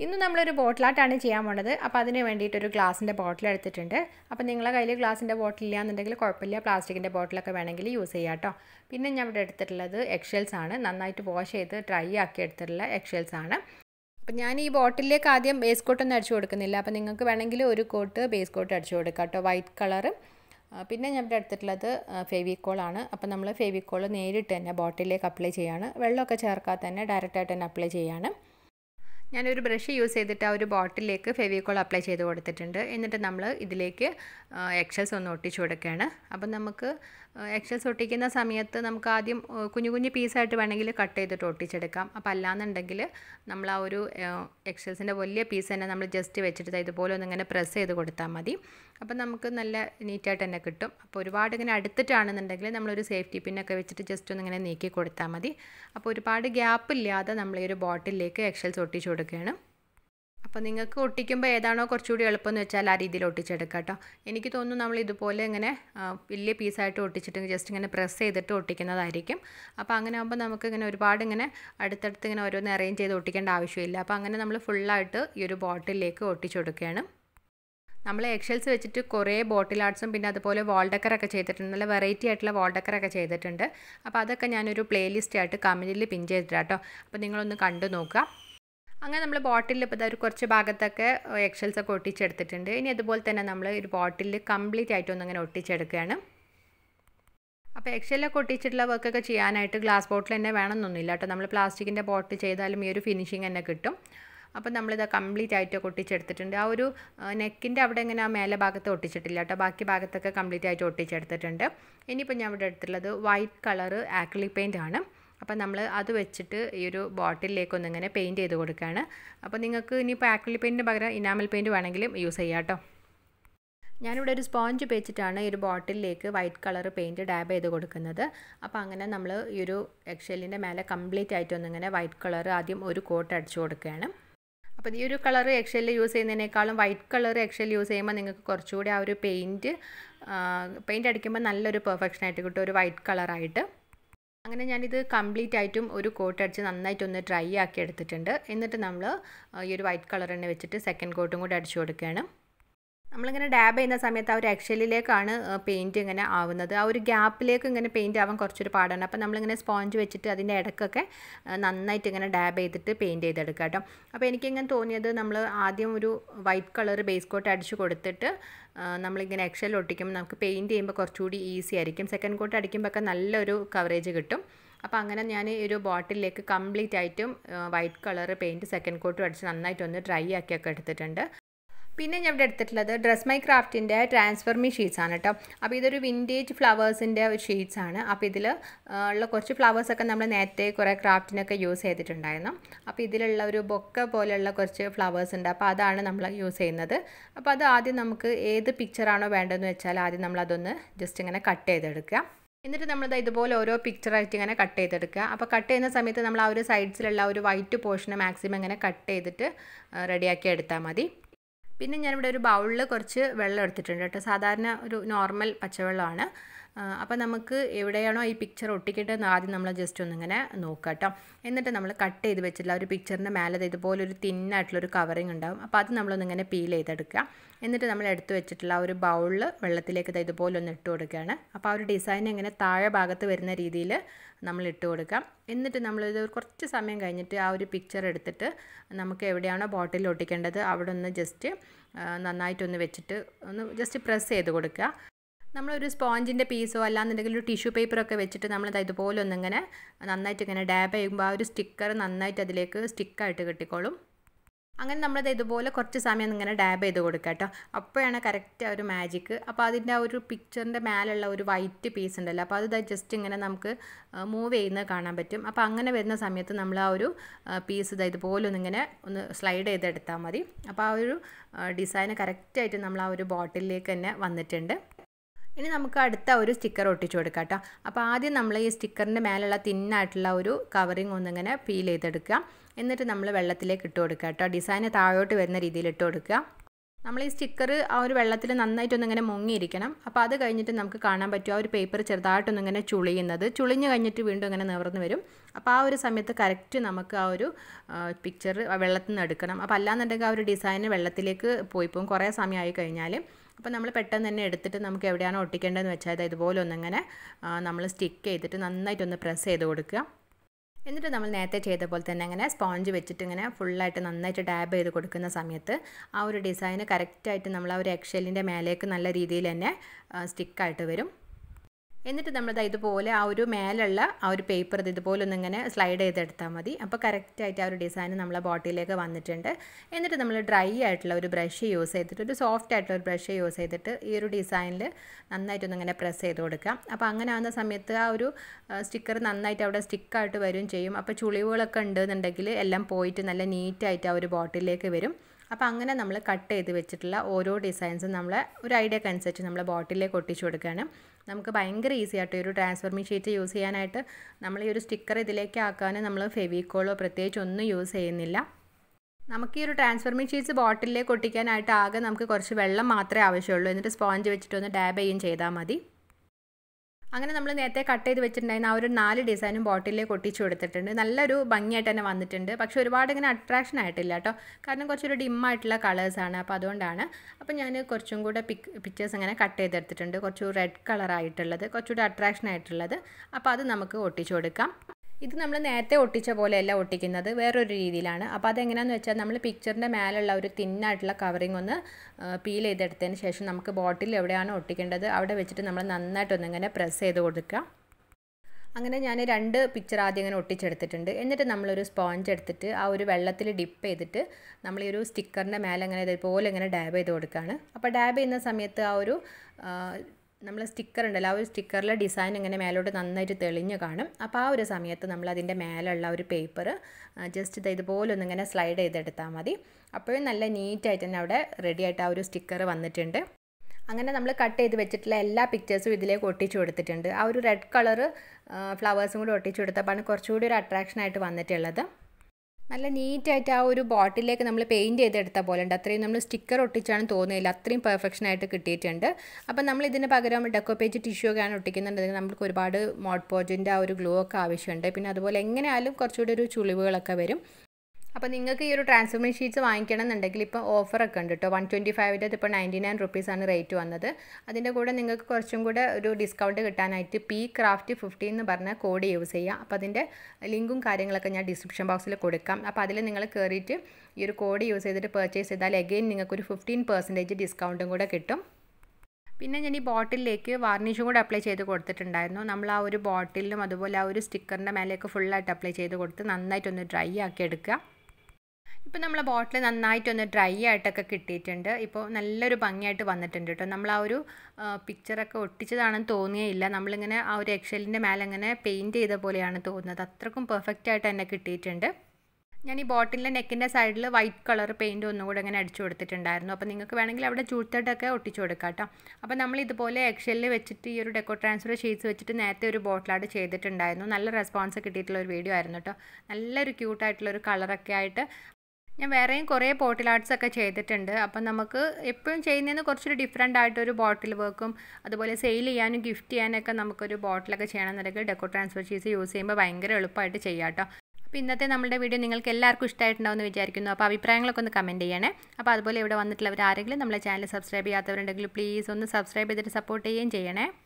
ഇന്ന് നമ്മളൊരു ബോട്ടിലായിട്ടാണ് ചെയ്യാൻ പോണത് അപ്പോൾ അതിന് വേണ്ടിയിട്ട് ഒരു ഗ്ലാസിൻ്റെ ബോട്ടിൽ എടുത്തിട്ടുണ്ട് അപ്പോൾ നിങ്ങളെ കയ്യിൽ ഗ്ലാസിൻ്റെ ബോട്ടിൽ ഇല്ലാന്നുണ്ടെങ്കിൽ കുഴപ്പമില്ല പ്ലാസ്റ്റിക്കിൻ്റെ ബോട്ടിലൊക്കെ വേണമെങ്കിൽ യൂസ് ചെയ്യാം കേട്ടോ പിന്നെ ഞാൻ ഇവിടെ എടുത്തിട്ടുള്ളത് എക്ഷെൽസ് ആണ് നന്നായിട്ട് വാഷ് ചെയ്ത് ഡ്രൈ ആക്കി എടുത്തിട്ടുള്ള എക്ഷെൽസ് ആണ് അപ്പോൾ ഞാൻ ഈ ബോട്ടിലേക്ക് ആദ്യം ബേസ് കോട്ടൊന്നും അടിച്ചു കൊടുക്കുന്നില്ല അപ്പോൾ നിങ്ങൾക്ക് വേണമെങ്കിൽ ഒരു കോട്ട് ബേസ് കോട്ട് അടിച്ചു കൊടുക്കാം കേട്ടോ വൈറ്റ് കളറ് പിന്നെ ഞാൻ ഇവിടെ എടുത്തിട്ടുള്ളത് ഫെവിക്കോളാണ് അപ്പോൾ നമ്മൾ ഫെവിക്കോൾ നേരിട്ട് തന്നെ ബോട്ടിലേക്ക് അപ്ലൈ ചെയ്യാണ് വെള്ളമൊക്കെ ചേർക്കാതെ തന്നെ ഡയറക്റ്റായിട്ട് തന്നെ അപ്ലൈ ചെയ്യാണ് ഞാനൊരു ബ്രഷ് യൂസ് ചെയ്തിട്ട് ആ ഒരു ബോട്ടിലേക്ക് ഫെവിക്കോൾ അപ്ലൈ ചെയ്ത് കൊടുത്തിട്ടുണ്ട് എന്നിട്ട് നമ്മൾ ഇതിലേക്ക് എക്സൽസ് ഒന്ന് ഒട്ടിച്ചു കൊടുക്കുകയാണ് അപ്പം നമുക്ക് എക്സൽസ് ഒട്ടിക്കുന്ന സമയത്ത് നമുക്ക് ആദ്യം കുഞ്ഞു കുഞ്ഞു പീസായിട്ട് വേണമെങ്കിൽ കട്ട് ചെയ്തിട്ട് ഒട്ടിച്ചെടുക്കാം അപ്പോൾ അല്ലാന്നുണ്ടെങ്കിൽ നമ്മൾ ആ ഒരു എക്സൽസിൻ്റെ വലിയ പീസ് തന്നെ നമ്മൾ ജസ്റ്റ് വെച്ചിട്ട് ഇതുപോലെ ഒന്നിങ്ങനെ പ്രസ് ചെയ്ത് കൊടുത്താൽ മതി അപ്പോൾ നമുക്ക് നല്ല നീറ്റായിട്ട് തന്നെ കിട്ടും അപ്പോൾ ഒരുപാട് ഇങ്ങനെ അടുത്തിട്ടാണെന്നുണ്ടെങ്കിൽ നമ്മളൊരു സേഫ്റ്റി പിന്നൊക്കെ വെച്ചിട്ട് ജസ്റ്റ് ഒന്ന് ഇങ്ങനെ നീക്കി കൊടുത്താൽ മതി അപ്പോൾ ഒരുപാട് ഗ്യാപ്പ് ഇല്ലാതെ നമ്മൾ ഈ ഒരു ബോട്ടിലേക്ക് എക്സൽസ് ഒട്ടിച്ചു കൊടുക്കുകയാണ് അപ്പോൾ നിങ്ങൾക്ക് ഒട്ടിക്കുമ്പോൾ ഏതാണോ കുറച്ചുകൂടി എളുപ്പമെന്ന് വെച്ചാൽ ആ രീതിയിൽ ഒട്ടിച്ചെടുക്കാം കേട്ടോ എനിക്ക് തോന്നുന്നു നമ്മൾ ഇതുപോലെ ഇങ്ങനെ വലിയ പീസായിട്ട് ഒട്ടിച്ചിട്ട് ജസ്റ്റ് ഇങ്ങനെ പ്രസ് ചെയ്തിട്ട് ഒട്ടിക്കുന്നതായിരിക്കും അപ്പോൾ അങ്ങനെ ആകുമ്പോൾ നമുക്ക് ഇങ്ങനെ ഒരുപാട് ഇങ്ങനെ അടുത്തടുത്ത് ഇങ്ങനെ ഓരോന്ന് അറേഞ്ച് ചെയ്ത് ഒട്ടിക്കേണ്ട ആവശ്യമില്ല അപ്പോൾ അങ്ങനെ നമ്മൾ ഫുള്ളായിട്ട് ഈ ഒരു ബോട്ടിലേക്ക് ഒട്ടിച്ചു കൊടുക്കുകയാണ് നമ്മൾ എക്സൽസ് വെച്ചിട്ട് കുറേ ബോട്ടിൽ ആർട്സും പിന്നെ അതുപോലെ വാൾ ഡെക്കറൊക്കെ ചെയ്തിട്ടുണ്ട് നല്ല വെറൈറ്റി ആയിട്ടുള്ള വാൾ ഡെക്കറൊക്കെ ചെയ്തിട്ടുണ്ട് അപ്പോൾ അതൊക്കെ ഞാനൊരു പ്ലേലിസ്റ്റ് ആയിട്ട് കമൻറ്റിൽ പിൻ ചെയ്തിട്ടാട്ടോ അപ്പോൾ നിങ്ങളൊന്ന് കണ്ടു നോക്കുക അങ്ങനെ നമ്മൾ ബോട്ടിലിൽ ഇപ്പോൾ ഒരു കുറച്ച് ഭാഗത്തൊക്കെ എക്സൽസ് ഒക്കെ ഒട്ടിച്ചെടുത്തിട്ടുണ്ട് ഇനി അതുപോലെ തന്നെ നമ്മൾ ഒരു ബോട്ടിലിൽ കംപ്ലീറ്റ് ആയിട്ടൊന്നും അങ്ങനെ ഒട്ടിച്ചെടുക്കുകയാണ് അപ്പോൾ എക്സലൊക്കെ ഒട്ടിച്ചിട്ടുള്ള വർക്കൊക്കെ ചെയ്യാനായിട്ട് ഗ്ലാസ് ബോട്ടിൽ തന്നെ വേണമെന്നൊന്നുമില്ല കേട്ടോ നമ്മൾ പ്ലാസ്റ്റിക്കിൻ്റെ ബോട്ടിൽ ചെയ്താലും ഈ ഒരു ഫിനിഷിങ് തന്നെ കിട്ടും അപ്പോൾ നമ്മളിത് കംപ്ലീറ്റ് ആയിട്ട് ഒട്ടിച്ചെടുത്തിട്ടുണ്ട് ആ ഒരു നെക്കിൻ്റെ അവിടെ ഇങ്ങനെ ആ മേലെ ഭാഗത്ത് ഒട്ടിച്ചിട്ടില്ല കേട്ടോ ബാക്കി ഭാഗത്തൊക്കെ കംപ്ലീറ്റ് ആയിട്ട് ഒട്ടിച്ചെടുത്തിട്ടുണ്ട് ഇനിയിപ്പോൾ ഞാൻ ഇവിടെ എടുത്തിട്ടുള്ളത് വൈറ്റ് കളറ് ആക്രിലിക് പെയിൻ്റ് ആണ് അപ്പോൾ നമ്മൾ അത് വെച്ചിട്ട് ഈ ഒരു ബോട്ടിലേക്ക് ഒന്നിങ്ങനെ പെയിൻറ്റ് ചെയ്ത് കൊടുക്കുകയാണ് അപ്പോൾ നിങ്ങൾക്ക് ഇനിയിപ്പോൾ ആക്രിലിക് പെയിൻറ്റിന് പകരം ഇനാമൽ പെയിൻറ്റ് വേണമെങ്കിലും യൂസ് ചെയ്യാം കേട്ടോ ഞാനിവിടെ ഒരു സ്പോഞ്ച് വെച്ചിട്ടാണ് ഈ ഒരു ബോട്ടിലേക്ക് വൈറ്റ് കളർ പെയിൻറ്റ് ഡാബ് ചെയ്ത് കൊടുക്കുന്നത് അപ്പോൾ അങ്ങനെ നമ്മൾ ഈ ഒരു എക്സെല്ലിൻ്റെ മേലെ കംപ്ലീറ്റ് ആയിട്ട് ഒന്നിങ്ങനെ വൈറ്റ് കളർ ആദ്യം ഒരു കോട്ട് അടിച്ചു കൊടുക്കുകയാണ് അപ്പോൾ ഈ ഒരു കളർ എക്സെൽ യൂസ് ചെയ്യുന്നതിനേക്കാളും വൈറ്റ് കളർ എക്സെൽ യൂസ് ചെയ്യുമ്പോൾ നിങ്ങൾക്ക് കുറച്ചുകൂടി ആ ഒരു പെയിൻറ്റ് പെയിൻറ്റ് അടിക്കുമ്പോൾ നല്ലൊരു പെർഫെക്ഷൻ ആയിട്ട് കിട്ടും ഒരു വൈറ്റ് കളറായിട്ട് അങ്ങനെ ഞാനിത് കംപ്ലീറ്റ് ആയിട്ടും ഒരു കോട്ട് അടിച്ച് നന്നായിട്ടൊന്ന് ഡ്രൈ ആക്കി എടുത്തിട്ടുണ്ട് എന്നിട്ട് നമ്മൾ ഈ ഒരു വൈറ്റ് കളർ തന്നെ വെച്ചിട്ട് സെക്കൻഡ് കോട്ടും കൂടി അടിച്ചു കൊടുക്കുകയാണ് നമ്മളിങ്ങനെ ഡാബ് ചെയ്യുന്ന സമയത്ത് ആ ഒരു എക്സലിലേക്കാണ് പെയിൻറ്റ് ഇങ്ങനെ ആവുന്നത് ആ ഒരു ഗ്യാപ്പിലേക്ക് ഇങ്ങനെ പെയിൻറ്റ് ആവാൻ കുറച്ചൊരു പാടാണ് അപ്പോൾ നമ്മളിങ്ങനെ സ്പോഞ്ച് വെച്ചിട്ട് അതിൻ്റെ ഇടയ്ക്കൊക്കെ നന്നായിട്ട് ഇങ്ങനെ ഡാബ് ചെയ്തിട്ട് പെയിൻറ്റ് ചെയ്തെടുക്കുക കേട്ടോ അപ്പോൾ എനിക്കിങ്ങനെ തോന്നിയത് നമ്മൾ ആദ്യം ഒരു വൈറ്റ് കളർ ബേസ് കോട്ട് അടിച്ച് കൊടുത്തിട്ട് നമ്മളിങ്ങനെ എക്സൽ ഒട്ടിക്കുമ്പോൾ നമുക്ക് പെയിൻറ്റ് ചെയ്യുമ്പോൾ കുറച്ചുകൂടി ഈസി ആയിരിക്കും സെക്കൻഡ് കോട്ട് അടിക്കുമ്പോഴൊക്കെ നല്ലൊരു കവറേജ് കിട്ടും അപ്പോൾ അങ്ങനെ ഞാൻ ഈ ഒരു ബോട്ടിലേക്ക് കംപ്ലീറ്റ് ആയിട്ടും വൈറ്റ് കളർ പെയിൻറ്റ് സെക്കൻഡ് കോട്ടും അടിച്ച് നന്നായിട്ടൊന്ന് ഡ്രൈ ആക്കിയൊക്കെ എടുത്തിട്ടുണ്ട് പിന്നെ ഞാൻ ഇവിടെ എടുത്തിട്ടുള്ളത് ഡ്രസ് മൈ ക്രാഫ്റ്റിൻ്റെ ട്രാൻസ്ഫർമി ഷീറ്റ്സ് ആണ് കേട്ടോ അപ്പോൾ ഇതൊരു വിൻറ്റേജ് ഫ്ലവേഴ്സിൻ്റെ ഒരു ഷീറ്റ്സ് ആണ് അപ്പോൾ ഇതിൽ ഉള്ള കുറച്ച് ഫ്ലവേഴ്സൊക്കെ നമ്മൾ നേരത്തെ കുറേ ക്രാഫ്റ്റിനൊക്കെ യൂസ് ചെയ്തിട്ടുണ്ടായിരുന്നു അപ്പോൾ ഇതിലുള്ള ഒരു ബൊക്ക പോലെയുള്ള കുറച്ച് ഫ്ലവേഴ്സ് ഉണ്ട് അപ്പോൾ അതാണ് നമ്മൾ യൂസ് ചെയ്യുന്നത് അപ്പോൾ അത് ആദ്യം നമുക്ക് ഏത് പിക്ചറാണോ വേണ്ടതെന്ന് വെച്ചാൽ ആദ്യം നമ്മളതൊന്ന് ജസ്റ്റ് ഇങ്ങനെ കട്ട് ചെയ്തെടുക്കുക എന്നിട്ട് നമ്മളിത് ഇതുപോലെ ഓരോ പിക്ചറായിട്ട് ഇങ്ങനെ കട്ട് ചെയ്തെടുക്കുക അപ്പോൾ കട്ട് ചെയ്യുന്ന സമയത്ത് നമ്മൾ ആ ഒരു സൈഡ്സിലുള്ള ഒരു വൈറ്റ് പോർഷന് മാക്സിമം ഇങ്ങനെ കട്ട് ചെയ്തിട്ട് റെഡിയാക്കി എടുത്താൽ മതി പിന്നെ ഞാനിവിടെ ഒരു ബൗളിൽ കുറച്ച് വെള്ളം എടുത്തിട്ടുണ്ട് കേട്ടോ സാധാരണ ഒരു നോർമൽ പച്ചവെള്ളമാണ് അപ്പോൾ നമുക്ക് എവിടെയാണോ ഈ പിക്ചർ ഒട്ടിക്കേണ്ടതെന്ന് ആദ്യം നമ്മൾ ജസ്റ്റ് ഒന്നിങ്ങനെ നോക്കുക കേട്ടോ എന്നിട്ട് നമ്മൾ കട്ട് ചെയ്ത് വെച്ചിട്ടുള്ള ഒരു പിക്ചറിൻ്റെ മേലെ ഇതുപോലെ ഒരു തിന്നായിട്ടുള്ളൊരു കവറിങ് ഉണ്ടാവും അപ്പോൾ അത് നമ്മളൊന്നിങ്ങനെ പീൽ ചെയ്തെടുക്കുക എന്നിട്ട് നമ്മൾ എടുത്തു വെച്ചിട്ടുള്ള ആ ഒരു ബൗളിൽ വെള്ളത്തിലേക്ക് ഇതുപോലെ ഒന്ന് ഇട്ട് കൊടുക്കുകയാണ് അപ്പോൾ ആ ഒരു ഡിസൈൻ ഇങ്ങനെ താഴെ ഭാഗത്ത് വരുന്ന രീതിയിൽ നമ്മൾ ഇട്ട് കൊടുക്കാം എന്നിട്ട് നമ്മളിത് കുറച്ച് സമയം കഴിഞ്ഞിട്ട് ആ ഒരു പിക്ചർ എടുത്തിട്ട് നമുക്ക് എവിടെയാണോ ബോട്ടിൽ ഒട്ടിക്കേണ്ടത് അവിടെ ഒന്ന് ജസ്റ്റ് നന്നായിട്ടൊന്ന് വെച്ചിട്ട് ഒന്ന് ജസ്റ്റ് പ്രസ് ചെയ്ത് കൊടുക്കുക നമ്മളൊരു സ്പോഞ്ചിൻ്റെ പീസോ അല്ലാന്നുണ്ടെങ്കിൽ ഒരു ടിഷ്യൂ പേപ്പറൊക്കെ വെച്ചിട്ട് നമ്മളിത് ഇതുപോലെ ഒന്നിങ്ങനെ നന്നായിട്ട് ഇങ്ങനെ ഡാബ് ചെയ്യുമ്പോൾ ആ ഒരു സ്റ്റിക്കർ നന്നായിട്ട് അതിലേക്ക് സ്റ്റിക്കായിട്ട് കിട്ടിക്കോളും അങ്ങനെ നമ്മളത് ഇതുപോലെ കുറച്ച് സമയം ഇങ്ങനെ ഡാബ് ചെയ്ത് കൊടുക്കുക കേട്ടോ അപ്പോഴാണ് കറക്റ്റ് ആ ഒരു മാജിക്ക് അപ്പോൾ അതിൻ്റെ ആ ഒരു പിക്ചറിൻ്റെ മേലുള്ള ഒരു വൈറ്റ് പീസ് ഉണ്ടല്ലോ അപ്പോൾ അത് ജസ്റ്റ് ഇങ്ങനെ നമുക്ക് മൂവ് ചെയ്യുന്നത് കാണാൻ പറ്റും അപ്പോൾ അങ്ങനെ വരുന്ന സമയത്ത് നമ്മൾ ആ ഒരു പീസ് ഇതാ ഇതുപോലെ ഒന്നിങ്ങനെ ഒന്ന് സ്ലൈഡ് ചെയ്തെടുത്താൽ മതി അപ്പോൾ ആ ഒരു ഡിസൈന് കറക്റ്റായിട്ട് നമ്മൾ ആ ഒരു ബോട്ടിലേക്ക് തന്നെ വന്നിട്ടുണ്ട് ഇനി നമുക്ക് അടുത്ത ഒരു സ്റ്റിക്കർ ഒട്ടിച്ചു കൊടുക്കാം കേട്ടോ അപ്പോൾ ആദ്യം നമ്മൾ ഈ സ്റ്റിക്കറിൻ്റെ മേലുള്ള തിന്നായിട്ടുള്ള ഒരു കവറിങ് ഒന്നിങ്ങനെ പീൽ ചെയ്തെടുക്കുക എന്നിട്ട് നമ്മൾ വെള്ളത്തിലേക്ക് ഇട്ട് കൊടുക്കുക കേട്ടോ ഡിസൈന് താഴോട്ട് വരുന്ന രീതിയിൽ ഇട്ട് കൊടുക്കുക നമ്മൾ ഈ സ്റ്റിക്കർ ആ ഒരു വെള്ളത്തിൽ നന്നായിട്ടൊന്ന് ഇങ്ങനെ മുങ്ങിയിരിക്കണം അപ്പോൾ അത് കഴിഞ്ഞിട്ട് നമുക്ക് കാണാൻ പറ്റും ആ ഒരു പേപ്പർ ചെറുതായിട്ടൊന്ന് ഇങ്ങനെ ചുളിയുന്നത് ചുളിഞ്ഞ് കഴിഞ്ഞിട്ട് വീണ്ടും ഇങ്ങനെ നിവർന്ന് വരും അപ്പോൾ ആ ഒരു സമയത്ത് കറക്റ്റ് നമുക്ക് ആ ഒരു പിക്ചർ വെള്ളത്തിൽ നിന്ന് എടുക്കണം അപ്പോൾ അല്ലാന്നുണ്ടെങ്കിൽ ആ ഒരു ഡിസൈൻ വെള്ളത്തിലേക്ക് പോയി പോകും കുറേ സമയമായി കഴിഞ്ഞാൽ അപ്പോൾ നമ്മൾ പെട്ടെന്ന് തന്നെ എടുത്തിട്ട് നമുക്ക് എവിടെയാണോ ഒട്ടിക്കേണ്ടതെന്ന് വെച്ചാൽ ഇതുപോലെ ഒന്നിങ്ങനെ നമ്മൾ സ്റ്റിക്ക് ചെയ്തിട്ട് നന്നായിട്ടൊന്ന് പ്രസ് ചെയ്ത് കൊടുക്കുക എന്നിട്ട് നമ്മൾ നേരത്തെ ചെയ്ത പോലെ തന്നെ അങ്ങനെ സ്പോഞ്ച് വെച്ചിട്ട് ഇങ്ങനെ ഫുള്ളായിട്ട് നന്നായിട്ട് ഡാബ് ചെയ്ത് കൊടുക്കുന്ന സമയത്ത് ആ ഒരു ഡിസൈന് കറക്റ്റായിട്ട് നമ്മൾ ആ ഒരു എക്ഷെല്ലിൻ്റെ മേലേക്ക് നല്ല രീതിയിൽ തന്നെ സ്റ്റിക്കായിട്ട് വരും എന്നിട്ട് നമ്മൾ ഇതുപോലെ ആ ഒരു മേലുള്ള ആ ഒരു പേപ്പർ ഇത് ഇതുപോലെ ഒന്നിങ്ങനെ സ്ലൈഡ് ചെയ്തെടുത്താൽ മതി അപ്പോൾ കറക്റ്റായിട്ട് ആ ഒരു ഡിസൈൻ നമ്മളെ ബോട്ടിലേക്ക് വന്നിട്ടുണ്ട് എന്നിട്ട് നമ്മൾ ഡ്രൈ ആയിട്ടുള്ള ഒരു ബ്രഷ് യൂസ് ചെയ്തിട്ട് ഒരു സോഫ്റ്റ് ആയിട്ടുള്ള ഒരു ബ്രഷ് യൂസ് ചെയ്തിട്ട് ഈ ഒരു ഡിസൈനിൽ നന്നായിട്ടൊന്നിങ്ങനെ പ്രസ് ചെയ്ത് കൊടുക്കാം അപ്പോൾ അങ്ങനെ ആകുന്ന സമയത്ത് ആ ഒരു സ്റ്റിക്കർ നന്നായിട്ട് അവിടെ സ്റ്റിക്കായിട്ട് വരും ചെയ്യും അപ്പോൾ ചുളിവുകളൊക്കെ ഉണ്ടെന്നുണ്ടെങ്കിൽ എല്ലാം പോയിട്ട് നല്ല നീറ്റായിട്ട് ആ ഒരു ബോട്ടിലേക്ക് വരും അപ്പോൾ അങ്ങനെ നമ്മൾ കട്ട് ചെയ്ത് വെച്ചിട്ടുള്ള ഓരോ ഡിസൈൻസും നമ്മൾ ഒരു ഐഡിയക്ക് അനുസരിച്ച് നമ്മൾ ബോട്ടിലേക്ക് ഒട്ടിച്ചു കൊടുക്കുകയാണ് നമുക്ക് ഭയങ്കര ഈസി ആയിട്ട് ഒരു ട്രാൻസ്ഫർമിംഗ് ഷീറ്റ് യൂസ് ചെയ്യാനായിട്ട് നമ്മൾ ഈ ഒരു സ്റ്റിക്കർ ഇതിലേക്ക് ആക്കാൻ നമ്മൾ ഫെവിക്കോളോ പ്രത്യേകിച്ച് ഒന്നും യൂസ് ചെയ്യുന്നില്ല നമുക്ക് ഈ ഒരു ട്രാൻസ്ഫർമിംഗ് ഷീറ്റ്സ് ബോട്ടിലേക്ക് ഒട്ടിക്കാനായിട്ട് ആകെ നമുക്ക് കുറച്ച് വെള്ളം മാത്രമേ ആവശ്യമുള്ളൂ എന്നിട്ട് സ്പോഞ്ച് വെച്ചിട്ടൊന്ന് ഡാബ് ചെയ്യും ചെയ്താൽ മതി അങ്ങനെ നമ്മൾ നേരത്തെ കട്ട് ചെയ്ത് വെച്ചിട്ടുണ്ടായിരുന്ന ആ ഒരു നാല് ഡിസൈനും ബോട്ടിലേക്ക് ഒട്ടിച്ചു കൊടുത്തിട്ടുണ്ട് നല്ലൊരു ഭംഗിയായിട്ട് തന്നെ വന്നിട്ടുണ്ട് പക്ഷെ ഒരുപാട് ഇങ്ങനെ അട്രാക്ഷൻ ആയിട്ടില്ല കേട്ടോ കാരണം കുറച്ചൊരു ഡിമ്മായിട്ടുള്ള കളേഴ്സാണ് അപ്പോൾ അതുകൊണ്ടാണ് അപ്പോൾ ഞാൻ കുറച്ചും കൂടെ പിക് പിക്ചേഴ്സ് ഇങ്ങനെ കട്ട് ചെയ്തെടുത്തിട്ടുണ്ട് കുറച്ച് റെഡ് കളറായിട്ടുള്ളത് കുറച്ചുകൂടി അട്രാക്ഷൻ ആയിട്ടുള്ളത് അപ്പോൾ അത് നമുക്ക് ഒട്ടിച്ചു കൊടുക്കാം ഇത് നമ്മൾ നേരത്തെ ഒട്ടിച്ച പോലെയല്ല ഒട്ടിക്കുന്നത് വേറൊരു രീതിയിലാണ് അപ്പോൾ അതെങ്ങനെയാണെന്ന് വെച്ചാൽ നമ്മൾ പിക്ചറിൻ്റെ മേലുള്ള ഒരു തിന്നായിട്ടുള്ള കവറിങ് ഒന്ന് പീൽ ചെയ്തെടുത്തതിന് ശേഷം നമുക്ക് ബോട്ടിൽ എവിടെയാണ് ഒട്ടിക്കേണ്ടത് അവിടെ വെച്ചിട്ട് നമ്മൾ നന്നായിട്ടൊന്ന് ഇങ്ങനെ പ്രസ് ചെയ്ത് കൊടുക്കുക അങ്ങനെ ഞാൻ രണ്ട് പിക്ചർ ആദ്യം ഇങ്ങനെ ഒട്ടിച്ചെടുത്തിട്ടുണ്ട് എന്നിട്ട് നമ്മളൊരു സ്പോഞ്ച് എടുത്തിട്ട് ആ ഒരു വെള്ളത്തിൽ ഡിപ്പ് ചെയ്തിട്ട് നമ്മൾ ഈ ഒരു സ്റ്റിക്കറിൻ്റെ മേലെ ഇങ്ങനെ ഇതുപോലെ ഇങ്ങനെ ഡാബ് ചെയ്ത് കൊടുക്കുകയാണ് അപ്പോൾ ഡാബ് ചെയ്യുന്ന സമയത്ത് ആ ഒരു നമ്മൾ സ്റ്റിക്കർ ഉണ്ടല്ലോ ആ ഒരു സ്റ്റിക്കറിലെ ഡിസൈൻ ഇങ്ങനെ മേലോട്ട് നന്നായിട്ട് തെളിഞ്ഞ് കാണും അപ്പോൾ ആ ഒരു സമയത്ത് നമ്മൾ അതിൻ്റെ മേലുള്ള ഒരു പേപ്പർ ജസ്റ്റ് ഇത് ഇതുപോലെ ഒന്നിങ്ങനെ സ്ലൈഡ് ചെയ്തെടുത്താൽ മതി അപ്പോഴും നല്ല നീറ്റായിട്ട് തന്നെ അവിടെ റെഡി ആയിട്ട് ആ ഒരു സ്റ്റിക്കർ വന്നിട്ടുണ്ട് അങ്ങനെ നമ്മൾ കട്ട് ചെയ്ത് വെച്ചിട്ടുള്ള എല്ലാ പിക്ചേഴ്സും ഇതിലേക്ക് ഒട്ടിച്ചു കൊടുത്തിട്ടുണ്ട് ആ ഒരു റെഡ് കളറ് ഫ്ലവേഴ്സും കൂടി ഒട്ടിച്ചു കൊടുത്തപ്പോൾ കുറച്ചുകൂടി ഒരു അട്രാക്ഷനായിട്ട് വന്നിട്ടുള്ളത് നല്ല നീറ്റായിട്ട് ആ ഒരു ബോട്ടിലേക്ക് നമ്മൾ പെയിൻറ്റ് ചെയ്തെടുത്ത പോലെ ഉണ്ട് അത്രയും നമ്മൾ സ്റ്റിക്കർ ഒട്ടിച്ചാണ് തോന്നുന്നില്ല അത്രയും പെർഫെക്ഷൻ ആയിട്ട് കിട്ടിയിട്ടുണ്ട് അപ്പം നമ്മൾ ഇതിന് പകരം ഡെക്കോ പേജ് ടിഷ്യൂ ഒക്കെയാണ് ഒട്ടിക്കുന്നുണ്ടെങ്കിൽ നമുക്ക് ഒരുപാട് മോഡ് പോജിൻ്റെ ആ ഒരു ഗ്ലൂ ഒക്കെ ആവശ്യമുണ്ട് പിന്നെ അതുപോലെ എങ്ങനെയായാലും കുറച്ചുകൂടി ഒരു ചുളിവുകളൊക്കെ വരും അപ്പോൾ നിങ്ങൾക്ക് ഈ ഒരു ട്രാൻസ്ഫോർമേഷൻ ഷീറ്റ്സ് വാങ്ങിക്കണം എന്നുണ്ടെങ്കിൽ ഇപ്പോൾ ഓഫറൊക്കെ ഉണ്ട് കേട്ടോ വൺ ട്വൻറ്റി ഫൈവിൻ്റെ ഇപ്പോൾ നയൻറ്റി നയൻ റുപ്പീസാണ് റേറ്റ് വന്നത് അതിൻ്റെ കൂടെ നിങ്ങൾക്ക് കുറച്ചും കൂടെ ഒരു ഡിസ്കൗണ്ട് കിട്ടാനായിട്ട് പി ക്രാഫ്റ്റ് ഫിഫ്റ്റി എന്ന് പറഞ്ഞ കോഡ് യൂസ് ചെയ്യുക അപ്പോൾ അതിൻ്റെ ലിങ്കും കാര്യങ്ങളൊക്കെ ഞാൻ ഡിസ്ക്രിപ്ഷൻ ബോക്സിൽ കൊടുക്കാം അപ്പോൾ അതിൽ നിങ്ങൾ കയറിയിട്ട് ഈ ഒരു കോഡ് യൂസ് ചെയ്തിട്ട് പർച്ചേസ് ചെയ്താൽ എഗെയിൻ നിങ്ങൾക്കൊരു ഫിഫ്റ്റീൻ പെർസെൻറ്റേജ് ഡിസ്കൗണ്ടും കൂടെ കിട്ടും പിന്നെ ഞാൻ ഈ ബോട്ടിലേക്ക് വാർണിഷും കൂടെ അപ്ലൈ ചെയ്ത് കൊടുത്തിട്ടുണ്ടായിരുന്നു നമ്മൾ ആ ഒരു ബോട്ടിലും അതുപോലെ ആ ഒരു സ്റ്റിക്കറിൻ്റെ മേലേക്ക് ഫുള്ളായിട്ട് അപ്ലൈ ചെയ്ത് കൊടുത്ത് നന്നായിട്ടൊന്ന് ഡ്രൈ ആക്കി എടുക്കുക ഇപ്പോൾ നമ്മളെ ബോട്ടിൽ നന്നായിട്ടൊന്ന് ഡ്രൈ ആയിട്ടൊക്കെ കിട്ടിയിട്ടുണ്ട് ഇപ്പോൾ നല്ലൊരു ഭംഗിയായിട്ട് വന്നിട്ടുണ്ട് കേട്ടോ നമ്മൾ ആ ഒരു പിക്ചറൊക്കെ ഒട്ടിച്ചതാണെന്ന് തോന്നിയേയില്ല നമ്മളിങ്ങനെ ആ ഒരു എക്സലിൻ്റെ മേലെ ഇങ്ങനെ പെയിൻറ്റ് ചെയ്ത പോലെയാണ് തോന്നുന്നത് അത്രക്കും പെർഫെക്റ്റ് ആയിട്ട് തന്നെ കിട്ടിയിട്ടുണ്ട് ഞാൻ ഈ ബോട്ടിലിൻ്റെ നെക്കിൻ്റെ സൈഡിൽ വൈറ്റ് കളർ പെയിൻറ്റ് ഒന്നുകൂടെ ഇങ്ങനെ അടിച്ചു കൊടുത്തിട്ടുണ്ടായിരുന്നു അപ്പോൾ നിങ്ങൾക്ക് വേണമെങ്കിൽ അവിടെ ചൂത്തട്ടൊക്കെ ഒട്ടിച്ചു കൊടുക്കാം കേട്ടോ അപ്പോൾ നമ്മൾ ഇതുപോലെ എക്സലിൽ വെച്ചിട്ട് ഈ ഒരു ഡെക്കോ ട്രാൻസ്ഫർ ഷീറ്റ്സ് വെച്ചിട്ട് നേരത്തെ ഒരു ബോട്ടിലായിട്ട് ചെയ്തിട്ടുണ്ടായിരുന്നു നല്ല റെസ്പോൺസ് കിട്ടിയിട്ടുള്ള ഒരു വീഡിയോ ആയിരുന്നു കേട്ടോ നല്ലൊരു ക്യൂട്ടായിട്ടുള്ളൊരു കളറൊക്കെ ആയിട്ട് ഞാൻ വേറെയും കുറേ ബോട്ടിൽ ആർട്സ് ഒക്കെ ചെയ്തിട്ടുണ്ട് അപ്പം നമുക്ക് എപ്പോഴും ചെയ്യുന്നതിന് കുറച്ചൊരു ഡിഫറെൻ്റ് ആയിട്ടൊരു ബോട്ടിൽ വർക്കും അതുപോലെ സെയിൽ ചെയ്യാനും ഗിഫ്റ്റ് ചെയ്യാനൊക്കെ നമുക്കൊരു ബോട്ടിലൊക്കെ ചെയ്യണമെന്നുണ്ടെങ്കിൽ ഡെക്കോ ട്രാൻസ്ഫർ ഷീറ്റ്സ് യൂസ് ചെയ്യുമ്പോൾ ഭയങ്കര എളുപ്പമായിട്ട് ചെയ്യാം കേട്ടോ അപ്പോൾ ഇന്നത്തെ നമ്മുടെ വീഡിയോ നിങ്ങൾക്ക് എല്ലാവർക്കും ഇഷ്ടമായിട്ടുണ്ടാവുമെന്ന് വിചാരിക്കുന്നു അപ്പോൾ അഭിപ്രായങ്ങളൊക്കെ ഒന്ന് കമൻറ്റ് ചെയ്യണേ അപ്പോൾ അതുപോലെ ഇവിടെ വന്നിട്ടുള്ളവർ ആരെങ്കിലും നമ്മളെ ചാനൽ സബ്സ്ക്രൈബ് ചെയ്യാത്തവരുണ്ടെങ്കിൽ പ്ലീസ് ഒന്ന് സബ്സ്ക്രൈബ് ചെയ്തിട്ട് സപ്പോർട്ട് ചെയ്യുകയും ചെയ്യണേ